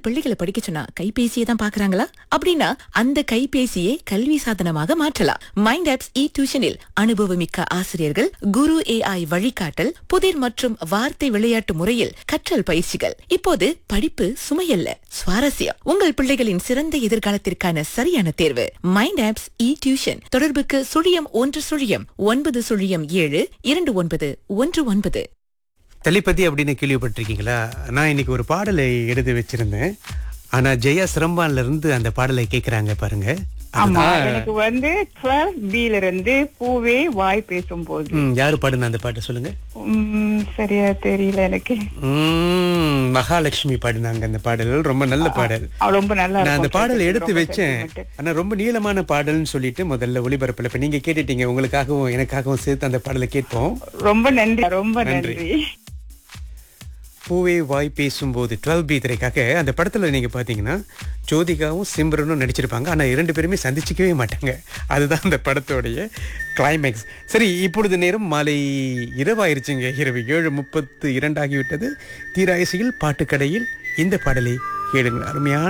உங்கள் பிள்ளைகளை படிக்க சொன்னா கைபேசியை தான் பாக்குறாங்களா அப்படின்னா அந்த கைபேசியை கல்வி சாதனமாக மாற்றலாம் மைண்ட் ஆப்ஸ் இ டியூஷனில் அனுபவமிக்க ஆசிரியர்கள் குரு ஏஐ வழிகாட்டல் புதிர் மற்றும் வார்த்தை விளையாட்டு முறையில் கற்றல் பயிற்சிகள் இப்போது படிப்பு சுமையல்ல சுவாரஸ்யம் உங்கள் பிள்ளைகளின் சிறந்த எதிர்காலத்திற்கான சரியான தேர்வு மைண்ட் ஆப்ஸ் இ டியூஷன் தொடர்புக்கு சுழியம் ஒன்று சுழியம் ஒன்பது சுழியம் ஏழு இரண்டு ஒன்பது ஒன்று ஒன்பது தெளிப்பதி அப்படின்னு கேள்விப்பட்டிருக்கீங்களா நான் இன்னைக்கு ஒரு பாடலை எடுத்து வச்சிருந்தேன் ஆனா ஜெயா சிரம்பான்ல இருந்து அந்த பாடலை கேக்குறாங்க பாருங்க ஆமா அதுதான், எனக்கு வந்து டுவெல் பில இருந்து பூவே வாய் பேசும்போது ம், யாரு பாடுன அந்த பாட்டை சொல்லுங்க உம், சரியா தெரியல எனக்கு ம், மகாலட்சுமி பாடினாங்க அந்த பாடல் ரொம்ப நல்ல பாடல் அவ ரொம்ப நல்லா நான் அந்த இருக்கும் பாடலை கேட்கறதுக்கு எடுத்து ரொம்ப வச்சேன் sentiment. ஆனா ரொம்ப நீளமான பாடல்னு சொல்லிட்டு முதல்ல ஒளிபரப்புல இப்ப நீங்க கேட்டுட்டீங்க உங்களுக்காகவும் எனக்காகவும் சேர்த்து அந்த பாடலை கேட்போம் ரொம்ப நன்றி ரொம்ப நன்றி. நன்றி பூவே வாய் பேசும்போது டுவெல் பி திரைக்காக அந்த படத்துல நீங்க பாத்தீங்கன்னா ஜோதிகாவும் சிம்ரனும் நடிச்சிருப்பாங்க ஆனா இரண்டு பேருமே சந்திச்சிக்கவே மாட்டாங்க அதுதான் அந்த படத்தோடைய கிளைமேக்ஸ் சரி இப்பொழுது நேரம் மாலை இரவாயிருச்சுங்க இரவு ஏழு முப்பத்து இரண்டாகிவிட்டது தீராயசியில் பாட்டுக்கடையில் இந்த பாடலை கேளுங்கள் அருமையான